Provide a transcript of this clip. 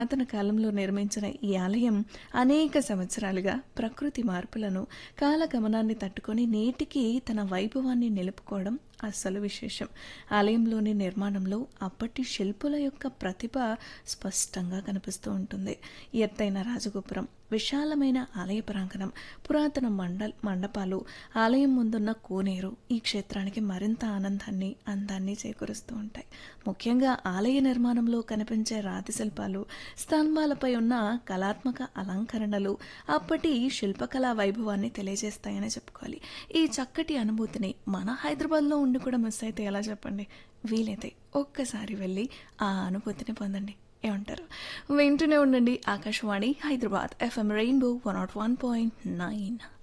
పురాతన కాలంలో నిర్మించిన ఈ ఆలయం అనేక సంవత్సరాలుగా ప్రకృతి మార్పులను కాలగమనాన్ని తట్టుకొని నేటికి తన వైభవాన్ని నిలుపుకోవడం అస్సలు విశేషం ఆలయంలోని నిర్మాణంలో అప్పటి శిల్పుల యొక్క ప్రతిభ స్పష్టంగా కనిపిస్తూ ఉంటుంది ఎత్తైన రాజగోపురం విశాలమైన ఆలయ ప్రాంగణం పురాతన మండల్ మండపాలు ఆలయం ముందున్న కోనేరు ఈ క్షేత్రానికి మరింత ఆనందాన్ని అందాన్ని చేకూరుస్తూ ఉంటాయి ముఖ్యంగా ఆలయ నిర్మాణంలో కనిపించే రాతి శిల్పాలు స్తంభాలపై ఉన్న కళాత్మక అలంకరణలు అప్పటి శిల్పకళా వైభవాన్ని తెలియజేస్తాయని చెప్పుకోవాలి ఈ చక్కటి అనుభూతిని మన హైదరాబాద్లో ఉండి కూడా మిస్ అయితే ఎలా చెప్పండి వీలైతే ఒక్కసారి వెళ్ళి ఆ అనుభూతిని పొందండి ఏమంటారు వింటూనే ఉండండి Akashvani Hyderabad FM rainbow one nought one point nine